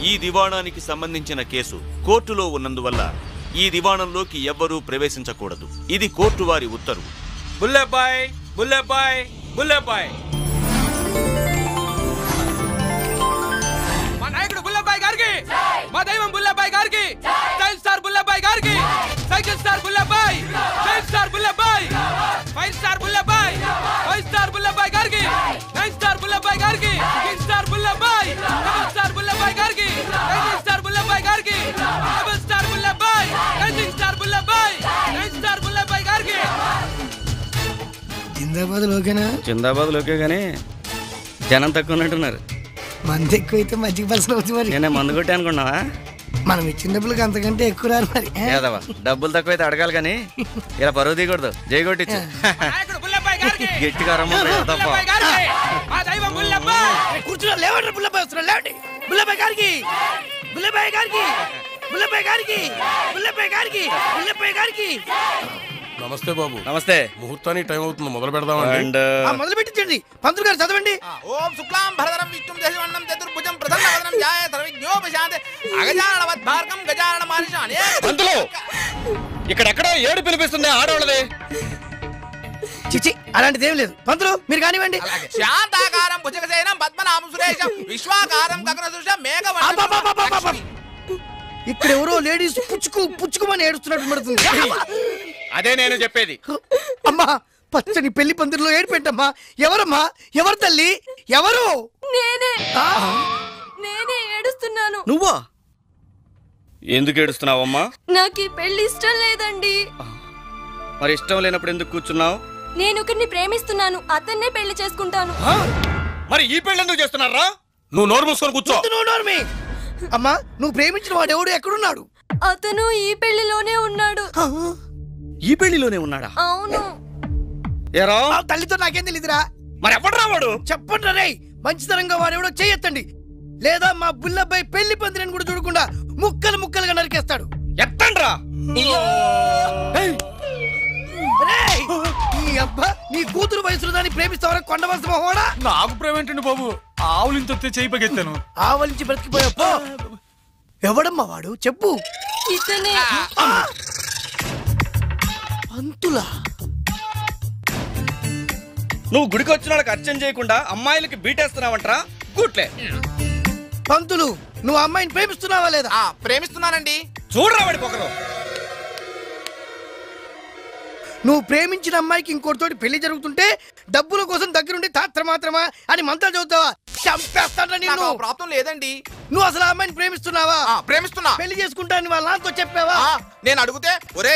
ఈ దివాణానికి సంబంధించిన కేసు కోర్టులో ఉన్నందువల్ల ఈ దివాణంలోకి ఎవ్వరూ ప్రవేశించకూడదు ఇది కోర్టు వారి ఉత్తర్వు బుల్లెబాయ్ బుల్లెబాయ్ బుల్లెబాయ్ మా నాయకుడు బుల్లెబాయ్ గారికి మా దైవం బుల్లెబాయ్ గారికి స్టైల్ స్టార్ బుల్లెబాయ్ గారికి cycle star Bullebbai style star Bullebbai five star Bullebbai five star Bullebbai గారికి నైన్ స్టార్ బుల్లెబాయ్ గారికి king star Bullebbai double star Bullebbai గారికి నైన్ స్టార్ బుల్లెబాయ్ గారికి double star Bullebbai nine star Bullebbai nine star Bullebbai గారికి జిందాబాద్ లోకేనా జిందాబాద్ లోకే గానీ జనం తక్కువ ఉన్నట్టున్నారు మంది ఎక్కువైతే మజ్జిగ పలసలు అవుతుంది మరి నేనే మందు కొట్టి అనుకున్నావా మనం ఇచ్చిన డబ్బులకి అంతకంటే ఎక్కువ రారు మరి ఏ? ఏదవా డబ్బులు తక్కువైతే అడగాలి కానీ ఇలా పరువు తీయకూడదు జై కొట్టించు నాయకుడు బుల్లెబాయ్ గారికి గట్టిగా రమ్మంటారు కదా తప్ప. బుల్లెబాయ్ గారికి మా దైవం బుల్లెబాయ్ కూర్చున్నా లేవండి బుల్లబాయ్ వస్తున్నా లేవండి బుల్లబాయ్ గారికి బుల్లబాయ్ గారికి బుల్లబాయ్ గారికి బుల్లబాయ్ గారికి బుల్లబాయ్ గారికి నమస్తే బాబు నమస్తే ముహూర్తానికి టైం అవుతుంది మొదలు పెడదామండి అండ్ ఆ, మొదలు పెట్టించండి పంతులు గారు చదవండి ఓం శుక్లాం భరధరం విష్ణుం దశవన్నం చతుర్భుజం ప్రసన్నవదనం ధ్యాయ సర్వజ్ఞోపశాంతే అగజానవద్భార్గం గజానన మహర్షి పంతులు ఇక్కడెక్కడో ఏడు పిలిపిస్తుంది ఆడవాళ్ళది చిచి అలాంటిది ఏం లేదు పంతులు మీరు కానివ్వండి శాంతాకారం భుజగసేనం పద్మనాభం సురేశం విశ్వాకారం గగనదృశం అబ్బబ్బబ్బబ్బబ్బబ్బ. మేఘ ఇక్కడ ఎవరో లేడీస్ పుచ్చుకు పుచ్చుకుమని ఏడుస్తున్నట్టు పడుతుంది అదే నేను చెప్పేది అమ్మా పచ్చని పెళ్లి పందిరిలో ఏడిపెట్టమ్మా ఎవరమ్మా ఎవరు తల్లి ఎవరు నేనే ఆ, నేనే ఏడుస్తున్నాను నువ్వా ఎందుకు ఏడుస్తున్నావమ్మా నాకు ఈ పెళ్లి ఇష్టం లేదండి మరి ఇష్టం లేనప్పుడు ఎందుకు కూర్చున్నావు నేను ఒకరిని ప్రేమిస్తున్నాను అతన్నే పెళ్లి చేసుకుంటాను మరి ఈ పెళ్లి ఎందుకు చేస్తున్నారా నువ్వు నోరు మూసుకొని కూర్చో వద్దు నువ్వు నోర్మి. అమ్మా నువ్వు ప్రేమించిన వాడు ఎవడు ఎక్కడున్నాడు అతను ఈ పెళ్లిలోనే ఉన్నాడు ఆ, ఈ పెళ్లిలోనే ఉన్నాడా అవును ఏరా ఆ తల్లితో నాకేం తెలియదురా మరి ఎవడరా వాడు చెప్పండి రే మంచితనంగా వాడెవడో చేయొత్తండి లేదా మా బుల్లబ్బాయి పెళ్లి పందిరని కూడా చూడకుండా ముక్కలు ముక్కలుగా నరికేస్తాడు ఎత్తండ్రా రేయ్! నీ అబ్బా నీ కూతురు వయసులో దాన్ని ప్రేమిస్తావరా కొండవలస మొహోడా నాకు ప్రేమ ఏంటండి బాబు ఆవులు ఇంత చేయి పగెత్తాను ఆవలించి బ్రతికిపోయా పో ఎవడమ్మా వాడు చెప్పు ఇతనే పంతులా నువ్వు గుడికి వచ్చిన వాళ్ళకి అర్చన చేయకుండా అమ్మాయిలకి బీటేస్తున్నావంట్రా గుట్లే పంతులు నువ్వు ఆ అమ్మాయిని ప్రేమిస్తున్నావా లేదా ఆ, ప్రేమిస్తున్నానండి చూడరా వాడి పొగరు నువ్వు ప్రేమించిన అమ్మాయికి ఇంకోటితోటి పెళ్లి జరుగుతుంటే డబ్బుల కోసం దగ్గరుండి తాత్ర మాత్రమా అని మంత్రాలు చదువుతావా చంపేస్తాను నాకు నిన్ను ఆ ప్రాప్తం లేదండి నువ్వు అసలు ఆ అమ్మాయిని ప్రేమిస్తున్నావా ఆ, ప్రేమిస్తున్నా పెళ్లి చేసుకుంటాను వాళ్ళ నాన్నతో చెప్పావా ఆ, నేను అడిగితే ఒరే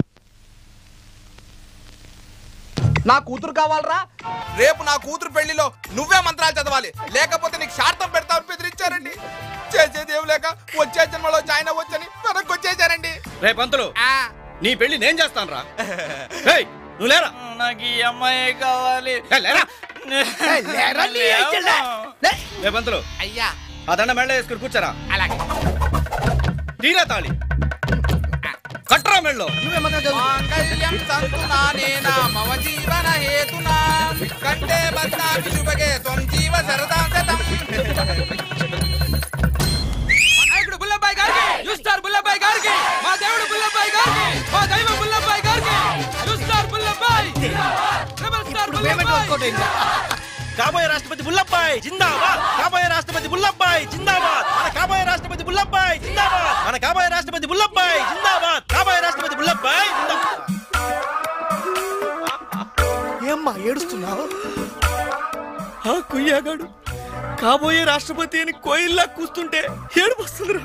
నా కూతురు కావాలరా రేపు నా కూతురు పెళ్లిలో నువ్వే మంత్రాలు చదవాలి లేకపోతే నీకు శార్థం పెడతామని బెదిరించారండి చేసేది ఏం లేక వచ్చే జన్మలో జాయిన్ అవ్వచ్చని వెనక్కి వచ్చేసారండి రే పంతులు ఆ, నీ పెళ్లి నేను చేస్తాను రా నువ్వు లేరా నాకు ఈ అమ్మాయి కావాలి ఏ, లేరా ఏయ్, లేరా నీ ఏడ్చెల్లా? లే. రే పంతులు అయ్యా ఆ దండ మెళ్ళ వేసుకుని కూర్చోరా అలాగే తీరా తాళి కట్టరా మెళ్ళో నువ్వే మంత్రాలు చదువు మాంగళ్యం సంతునానేన మమ జీవన హేతునా కంటే బద్నామి శుభగే త్వం జీవ సరదాం శతం మా నాయకుడు బుల్లబాయ్ గారికి యూస్టార్ బుల్లబాయ్ గారికి మా దేవుడు బుల్లబాయ్ గారికి మా దైవం బుల్లబాయ్ గారికి యూస్టార్ బుల్లబాయ్ రెబల్ స్టార్ ఇప్పుడు పేమెంట్ బుల్లబాయ్ వర్కౌట్ అయిందా కాబోయే రాష్ట్రపతి బుల్లబ్బాయ్ జిందాబాద్ కాబోయే రాష్ట్రపతి బుల్లబ్బాయ్ జిందాబాద్ మన కాబోయే రాష్ట్రపతి బుల్లబ్బాయ్ జిందాబాద్ మన కాబోయే రాష్ట్రపతి బుల్లబ్బాయ్ జిందాబాద్ కాబోయే రాష్ట్రపతి బుల్లబ్బాయ్ జిందాబాద్ ఏమ్మా ఏడుస్తున్నావు ఆ కుయ్యాగాడు కాబోయే రాష్ట్రపతి అని కోయిల్లా కూస్తుంటే ఏడుపు వస్తుందిరా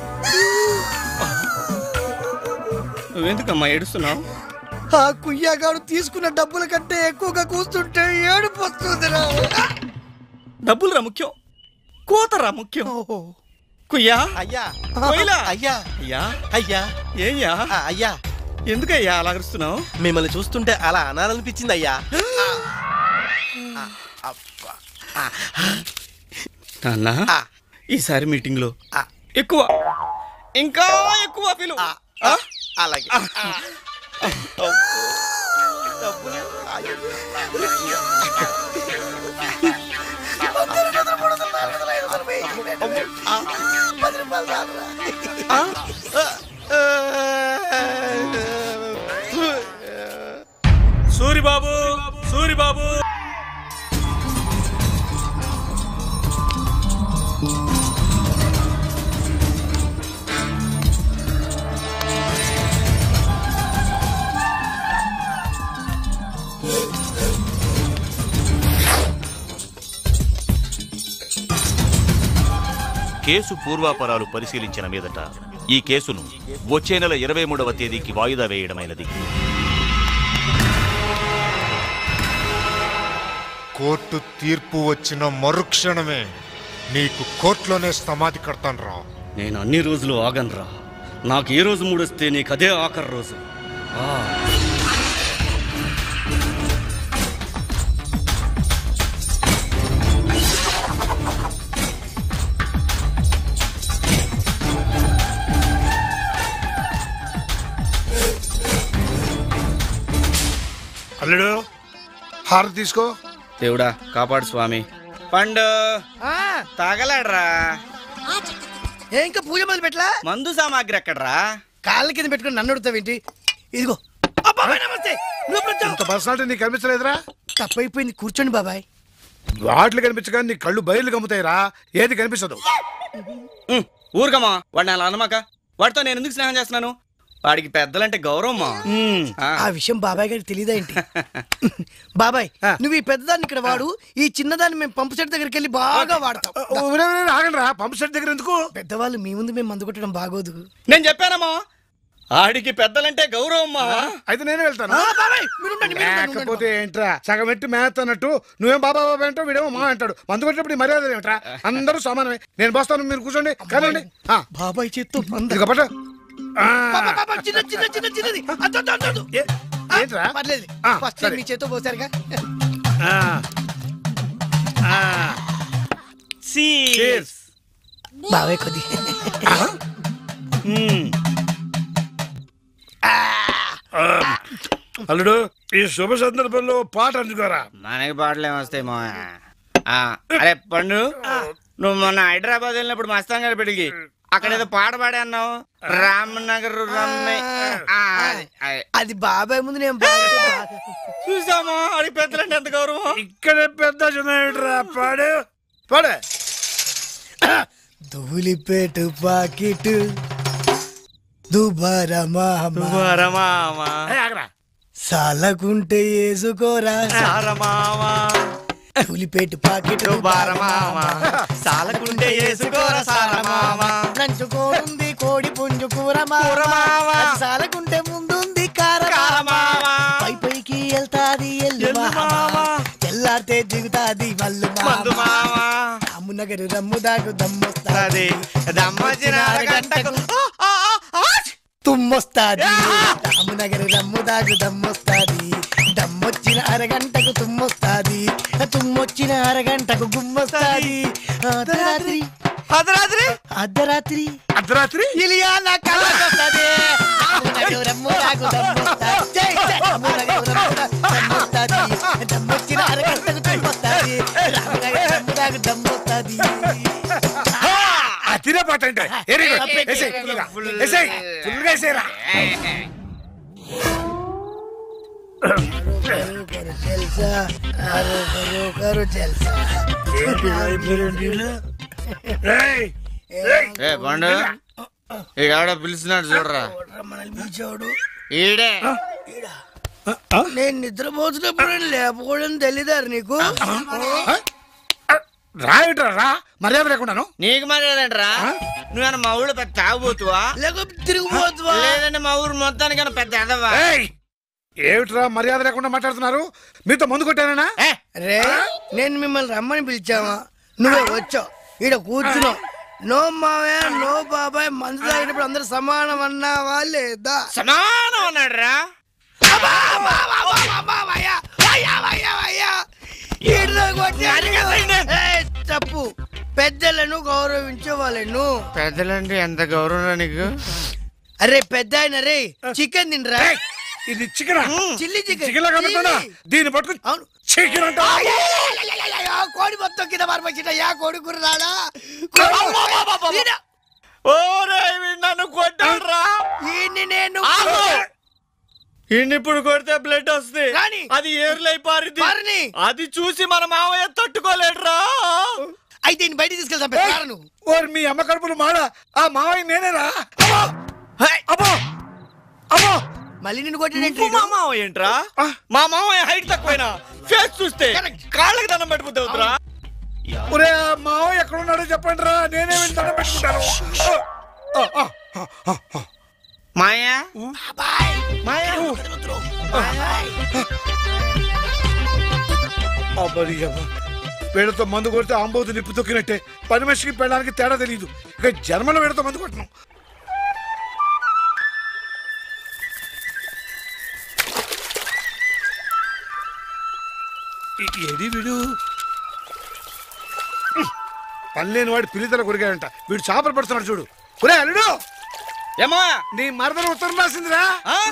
నువ్వెందుకమ్మా ఏడుస్తున్నావు ఆ కుయ్యగాడు తీసుకున్న డబ్బుల కంటే ఎక్కువగా కూస్తుంటే ఏడుపు వస్తుందిరా డబ్బులురా ముఖ్యం కోతరా ముఖ్యం ఓహో. కుయ్యా అయ్యా కోయిలా అయ్యా అయ్యా అయ్యా ఏయ్యా ఆ, అయ్యా ఎందుకయ్యా అలా అరుస్తున్నావు మిమ్మల్ని చూస్తుంటే అలా అనాలనిపించింది అయ్యా నాన్న ఆ. ఈసారి మీటింగ్ లో ఆ. ఎక్కువ ఇంకా ఎక్కువ పిలు ఆ, ఆ, అలాగే పది సూరిబాబు సూరిబాబు కేసు పూర్వాపరాలు పరిశీలించిన మీదట ఈ కేసును వచ్చే నెల ఇరవై మూడవ తేదీకి వాయిదా వేయడమైనది కోర్టు తీర్పు వచ్చిన మరుక్షణమే నీకు కోర్టులోనే సమాధి కడతాను రా నేను అన్ని రోజులు ఆగనురా నాకు ఏ రోజు మూడొస్తే నీకు అదే ఆఖరి రోజు ఆ. అల్లుడు హారతి తీసుకో దేవుడా కాపాడు స్వామి పండు ఆ, తాగలాడ్రా ఏ ఇంకా పూజ మొదలు పెట్టలా మందు సామాగ్రి ఎక్కడ్రా కాళ్ళ కింద పెట్టుకుని నన్ను అడుగుతావేంటి ఇదిగో అబ్బాబాయ్ నమస్తే నువ్వు ఎప్పుడు వచ్చావు? ఇంత పర్సనాలిటీ నీకు కనిపించలేదురా తప్పైపోయింది కూర్చోండి బాబాయ్ వాటిలు కనిపించగా నీ కళ్ళు బయలు కమ్ముతాయిరా ఏది కనిపించదు ఉమ్, ఊరుకమ్మా వాడిని అలా అనమాక వాడితో నేను ఎందుకు స్నేహం చేస్తున్నాను వాడికి పెద్దలంటే గౌరవమ్మా ఉమ్, ఆ. ఆ విషయం బాబాయ్ గారికి తెలియదా ఏంటి బాబాయ్ ఆ. నువ్వు ఈ పెద్దదాన్ని ఇక్కడ వాడు ఈ చిన్నదాన్ని మేము పంపు సెట్ దగ్గరికి వెళ్ళి బాగా వాడతాం దా. ఆగండి రా పంప్ సెట్ దగ్గర ఎందుకు పెద్దవాళ్ళు మీ ముందు మేము మందు కొట్టడం బాగోదు నేను చెప్పానమ్మా ఆడికి పెద్దలంటే గౌరవమ్మా అయితే నేనే వెళ్తాను ఆ, బాబాయ్ మీరు ఉండండి, మీరు ఉండండి, లేకపోతే ఉండండి. ఏంట్రా సగం ఎట్టి మేత అన్నట్టు నువ్వేం బాబా బాబా అంటావు వీడేమో మా అంటాడు మందు కొట్టినప్పుడు ఈ మర్యాద ఏమిట్రా అందరూ సమానమే నేను బస్తాను మీరు కూర్చోండి కదండి బాబాయ్ చేత్తో మంద ఇదిగో పట్టు ఆ, బాబా, బాబా, చిన్న చిన్న చిన్న చిన్నది అద్దు, అద్దు, అద్దు, అద్దు. ఏ- ఏంట్రా పర్లేదు ఆ, ఫస్ట్ సరే. మీ చేత్తో పోసారుగా ఆ. ఆ. Cheers. బాబాయ్ కొద్ది ఉమ్. అల్లుడు ఈ శుభ సందర్భంలో పాట అందుకోరా మనకి పాటలు ఏమొస్తాయి మా అరే పండు నువ్వు మొన్న హైదరాబాద్ వెళ్ళినప్పుడు మస్తాన్ గారి పెడిగి అక్కడ ఏదో పాట పాడే అన్నావు రామనగర్ రమ్మే ఆ, అది, అది. అది బాబాయ్ ముందు నేను పాడితే బాగా- చూసామా అది పెద్దలంటే ఎంత గౌరవం ఇక్కడ పెద్ద చిన్న పాడు పాడే ధూళిపేటు పాకిట్ దుబారా మామ వరమామా ఆగరా సాలకుంటే వేసుకోరా సారమామా ధూళిపేటు పాకిట్ బారమామా సాలకుంటే వేసుకోరా సారమామా నంచుకోనుంది కోడి పుంజు కూర మామ. కూర మామ. అది సాలకుంటే ముందుంది కార మామ. కారమామా పై పైకి వెళ్తాది ఎల్లు ఎల్లు మామ మామ. తెల్లారితే దిగుతాది మల్లు మందు మామ మామా రామునగరు రమ్ము దాగు దమ్మొస్తాది అది దమ్మొచ్చిన అరగంటకు తుమ్మొస్తాది రామునగరు రమ్ము దాగు దమ్మొస్తాది దమ్మొచ్చిన అరగంటకు తుమ్మొస్తాది తుమ్మొచ్చిన అరగంటకు గుమ్మొస్తాది అర్ధరాత్రి అర్ధరాత్రి అర్ధరాత్రి అర్ధరాత్రి ఇలియానా కళ్ళకొస్తది రామునగరు రమ్ము దాగు దమ్మొస్తాది జై జై రామునగరు రమ్ము దాగు దమ్మొస్తాది దమ్మొచ్చిన అరగంటకు తుమ్మొస్తాది రామునగరు రమ్ము దాగు దమ్మొస్తాది ఆ తినే పాట అంటే వెరీ గుడ్ ఎసేయ్ ఫుల్గా ఎసేయ్ ఫుల్గా ఎసేయరా తెలుసా కరు కరు కరు తెలుసా రేయ్ ఏ పండు ఇక ఆవిడ పిలిచినాడు చూడరా మనల్ని పిలిచాడు ఈడే నేను నిద్రపోతున్నప్పుడు లేపకూడదని తెలీదారు నీకు రాయటరా రా మర్యాద లేకుండాను నీకు మర్యాదంటరా నువ్వేనా మా ఊళ్ళో పెద్ద తాగుబోతువా లేకపోతే తిరిగిపోతువా లేదంటే మా ఊరు మొత్తానికైనా పెద్ద ఎదవా ఏయ్ ఏమిట్రా మర్యాద లేకుండా మాట్లాడుతున్నారు మీతో ముందు కొట్టానా రే నేను మిమ్మల్ని రమ్మని పిలిచావా నువ్వే వచ్చావు ఈడ కూర్చున్నావు నో మావయ్య నో బాబాయ్ మందు తాగినప్పుడు అందరు సమానం అన్నావా లేదా సమానం అన్నాడు రా అబ్బా, అబ్బా, అబ్బా, అబ్బా, అబ్బా, అయ్యా, అయ్యా, అయ్యా, అయ్యా. ఈడ్లో కొట్టాడు. ఏయ్, తప్పు పెద్దలను గౌరవించే వాళ్ళను పెద్దలంటే ఎంత గౌరవం నీకు అరే పెద్ద ఆయన రే చికెన్ తినరా ఇది చికెన్ చిల్లీ చికెన్ చికెన్ లాగా పెట్టాడా? దీన్ని పట్టుకు అవును చికెన్ అంట అయ్యయ్యయ్యయ్యయ్యయ్య, కోడి మొత్తం కింద పారిపోయిందయ్యా కోడి కూర రాడా నన్ను కొట్టాడ్రా ఈయన్ని నేను ఇన్ని ఇప్పుడు కొడితే బ్లడ్ వస్తుంది రాని. అది ఏర్లై పారింది పారని. అది చూసి మన మావయ్య తట్టుకోలేడురా అయితే ఈయన బయటికి తీసుకెళ్తాం పెద్ద నువ్వు ఓరి మీ అమ్మ కడుపులు మాడ ఆ మావయ్య నేనేరా అమ్మో! అమ్మో అమ్మో మళ్ళీ నిన్ను కొట్టినట్టు నువ్వు మా మావయ్య ఏంట్రా మా మావయ్య హైట్ తక్కువైనా ఫేస్ చూస్తే కాళ్ళకి దండం పెట్టిపోతే అవుతురా ఒరే ఆ మావయ్య ఎక్కడ ఉన్నాడో చెప్పండి రా నేనే వెళ్ళి దండం పెట్టుకుంటాను ఆ, ఆ, ఆ, ఆ, ఆ. మాయా మాయా అబ్బరి అబ్బ. వీళ్ళతో మందు కొడితే ఆంబోతు నిప్పు తొక్కినట్టే పని మనిషికి పెళ్ళడానికి తేడా తెలియదు ఇక జన్మలో వీళ్ళతో మందు కొట్టను ఈ- ఏడి వీడు పని లేని వాడు పిల్లితల కొరిగాడంట వీడు చేపలు పడుతున్నాడు చూడు ఒరే అల్లుడు ఏమా నీ మరదలు ఉత్తరం రాసిందిరా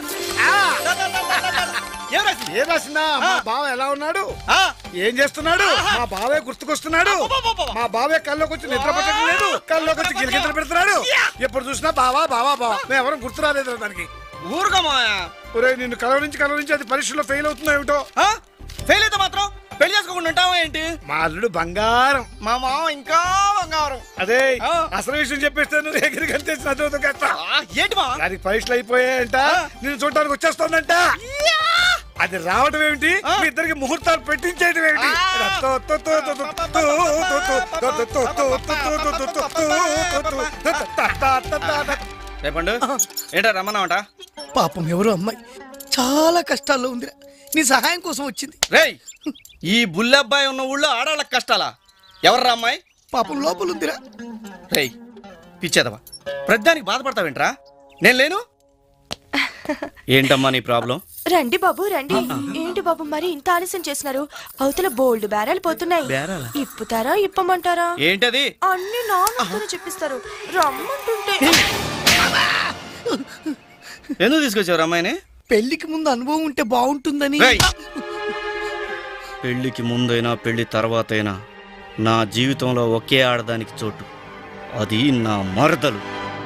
ఏ రాసిందా మా బావ ఎలా ఉన్నాడు ఏం చేస్తున్నాడు మా బావే గుర్తుకొస్తున్నాడు మా బావే కల్లోకి వచ్చి నిద్ర పట్టడం లేదు కల్లోకి వచ్చి గిలిగింతలు పెడుతున్నాడు ఎప్పుడు చూసినా బావా బావా బావా మేము ఎవరం గుర్తు రాలేదు దానికి ఊరుగా మాయా ఒరే నిన్ను కలవరించి కలవరించి అది పరీక్షలో ఫెయిల్ అవుతుందో ఏమిటో ఫెయిల్ అయితే మాత్రం పెళ్లి చేసుకోకుండా ఉంటావా ఏంటి మా అల్లుడు బంగారం మా మామ ఇంకా బంగారం అదే ఆ. అసలు విషయం చెప్పేస్తే నువ్వు ఎగిరి కలిసి చదువుతా ఆ, ఏంటి మా దానికి పరీక్షలు అయిపోయాయంట నేను చూడటానికి వచ్చేస్తోందంట అది రావడం ఏమిటి మీ ఇద్దరికి ముహూర్తాలు పెట్టించేయడం ఏమిటి రేపండు ఏంటా రమ్మన్నావట పాపం ఎవరో అమ్మాయి చాలా కష్టాల్లో ఉందిరా నీ సహాయం కోసం వచ్చింది రేయ్ ఈ బుల్లబ్బాయి ఉన్న ఊళ్ళో ఆడవాళ్ళకి కష్టాలా ఎవర్రా అమ్మాయి పాపం లోపల ఉందిరా రేయ్ పిచ్చేదవా ప్రతిదానికి బాధపడతావేంట్రా నేను లేను ఏంటమ్మా నీ ప్రాబ్లం రండి బాబు రండి ఏంటి బాబు మరి ఇంత ఆలస్యం చేసినారు అవతల బోల్డ్ బేరాలు పోతున్నాయి బేరాలా? ఇప్పుతారా ఇప్పమంటారా ఏంటది అన్ని నాన్నతోనే చెప్పిస్తారు రమ్మంటుంటే ఎందుకు తీసుకొచ్చావు అమ్మాయిని పెళ్లికి ముందు అనుభవం ఉంటే బాగుంటుందని రేయ్! పెళ్లికి ముందైనా పెళ్లి తర్వాతైనా నా జీవితంలో ఒకే ఆడదానికి చోటు అది నా మరదలు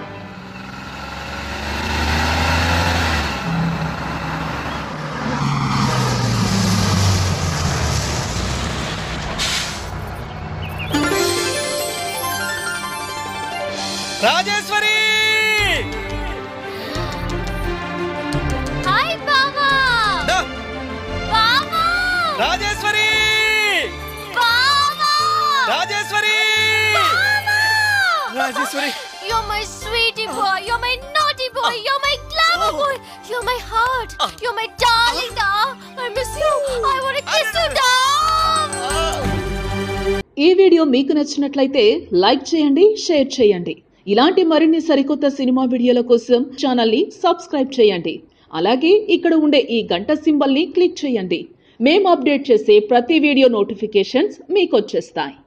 రాజేశ్వరి హాయ్ బావా దా, బావా రాజేశ్వరి బావా Rajeshwari Rajeshwari You're my sweetie boy. You're my naughty boy. You're my glamour boy. You're my heart. You're my darling, da. I miss you. I want to kiss you, da. ఈ వీడియో మీకు నచ్చినట్లయితే లైక్ చేయండి share చేయండి ఇలాంటి మరిన్ని సరికొత్త cinema వీడియోల కోసం ఛానల్ని సబ్స్క్రైబ్ చేయండి అలాగే ఇక్కడ ఉండే ఈ గంట సింబల్ని క్లిక్ చేయండి మేము అప్డేట్ చేసే ప్రతి వీడియో నోటిఫికేషన్స్ మీకు వచ్చేస్తాయి